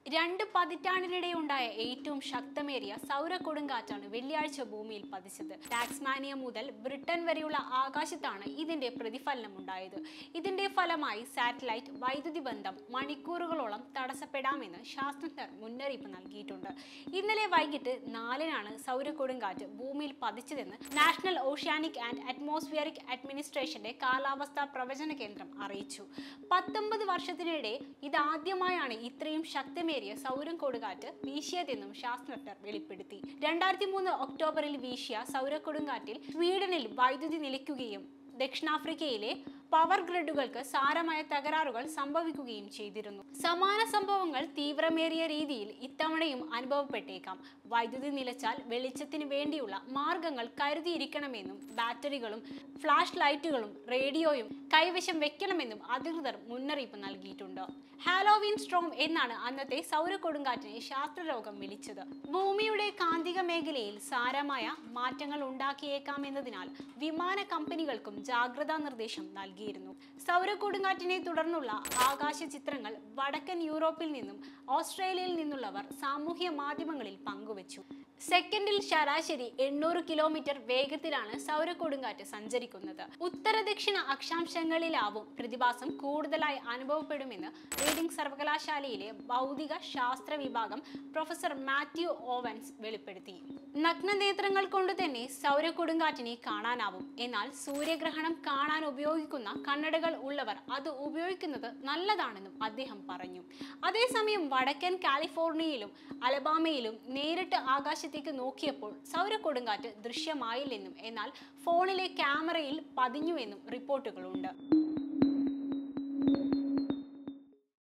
രണ്ട് പതിറ്റാണ്ടിനിടെ ഉണ്ടായ ഏറ്റവും ശക്തമേറിയ സൗര കൊടുങ്കാറ്റാണ് വെള്ളിയാഴ്ച ഭൂമിയിൽ പതിച്ചത് ടാക്സ്മാനിയ മുതൽ ബ്രിട്ടൻ വരെയുള്ള ആകാശത്താണ് ഇതിന്റെ പ്രതിഫലനം ഉണ്ടായത് ഇതിന്റെ ഫലമായി സാറ്റലൈറ്റ് വൈദ്യുതി ബന്ധം മണിക്കൂറുകളോളം തടസ്സപ്പെടാമെന്ന് ശാസ്ത്രജ്ഞർ മുന്നറിയിപ്പ് നൽകിയിട്ടുണ്ട് ഇന്നലെ വൈകിട്ട് നാലിനാണ് സൗര കൊടുങ്കാറ്റ് ഭൂമിയിൽ പതിച്ചതെന്ന് നാഷണൽ ഓഷ്യാനിക് ആൻഡ് അറ്റ്മോസ്ഫിയറിക് അഡ്മിനിസ്ട്രേഷന്റെ കാലാവസ്ഥാ പ്രവചന കേന്ദ്രം അറിയിച്ചു പത്തൊമ്പത് വർഷത്തിനിടെ ഇതാദ്യമായാണ് ഇത്രയും ശക്തമേറിയ സൗരം കൊടുങ്കാറ്റ് വീശിയതെന്നും ശാസ്ത്രജ്ഞർ വെളിപ്പെടുത്തി രണ്ടായിരത്തി മൂന്ന് ഒക്ടോബറിൽ വീശിയ സൗര കൊടുങ്കാറ്റിൽ സ്വീഡനിൽ വൈദ്യുതി നിലയ്ക്കുകയും ദക്ഷിണാഫ്രിക്കയിലെ പവർ ഗ്രിഡുകൾക്ക് സാരമായ തകരാറുകൾ സംഭവിക്കുകയും ചെയ്തിരുന്നു സമാന സംഭവങ്ങൾ തീവ്രമേറിയ രീതിയിൽ ഇത്തവണയും അനുഭവപ്പെട്ടേക്കാം വൈദ്യുതി നിലച്ചാൽ വെളിച്ചത്തിന് വേണ്ടിയുള്ള മാർഗങ്ങൾ കരുതിയിരിക്കണമെന്നും ബാറ്ററികളും ഫ്ലാഷ് ലൈറ്റുകളും റേഡിയോയും കൈവശം വെക്കണമെന്നും അധികൃതർ മുന്നറിയിപ്പ് നൽകിയിട്ടുണ്ട് ഹാലോവിൻ സ്ട്രോം എന്നാണ് അന്നത്തെ സൗര കൊടുങ്കാറ്റിനെ ശാസ്ത്രലോകം വിളിച്ചത് ഭൂമിയുടെ കാന്തിക മേഖലയിൽ സാരമായ മാറ്റങ്ങൾ ഉണ്ടാക്കിയേക്കാമെന്നതിനാൽ വിമാന കമ്പനികൾക്കും ജാഗ്രതാ നിർദ്ദേശം നൽകിയിരുന്നു സൗര കൊടുങ്കാറ്റിനെ തുടർന്നുള്ള ആകാശ ചിത്രങ്ങൾ വടക്കൻ യൂറോപ്പിൽ നിന്നും ഓസ്ട്രേലിയയിൽ നിന്നുള്ളവർ സാമൂഹ്യ മാധ്യമങ്ങളിൽ പങ്കുവച്ചു സെക്കൻഡിൽ ശരാശരി എണ്ണൂറ് കിലോമീറ്റർ വേഗത്തിലാണ് സൗര കൊടുങ്കാറ്റ് സഞ്ചരിക്കുന്നത് ഉത്തര ദക്ഷിണ അക്ഷാംശങ്ങളിലാവും പ്രതിഭാസം കൂടുതലായി അനുഭവപ്പെടുമെന്ന് റീഡിംഗ് സർവകലാശാലയിലെ ഭൗതിക ശാസ്ത്ര വിഭാഗം പ്രൊഫസർ മാത്യു ഓവൻസ് വെളിപ്പെടുത്തി നഗ്നനേത്രങ്ങൾ കൊണ്ട് തന്നെ സൗര കൊടുങ്കാറ്റിനെ കാണാനാവും എന്നാൽ സൂര്യഗ്രഹണം കാണാൻ ഉപയോഗിക്കുന്ന കണ്ണടകൾ ഉള്ളവർ അത് ഉപയോഗിക്കുന്നത് നല്ലതാണെന്നും അദ്ദേഹം പറഞ്ഞു അതേസമയം വടക്കൻ കാലിഫോർണിയയിലും അലബാമയിലും നേരിട്ട് ആകാശത്തേക്ക് നോക്കിയപ്പോൾ സൗര കൊടുങ്കാറ്റ് ദൃശ്യമായില്ലെന്നും എന്നാൽ ഫോണിലെ ക്യാമറയിൽ പതിഞ്ഞുവെന്നും റിപ്പോർട്ടുകളുണ്ട്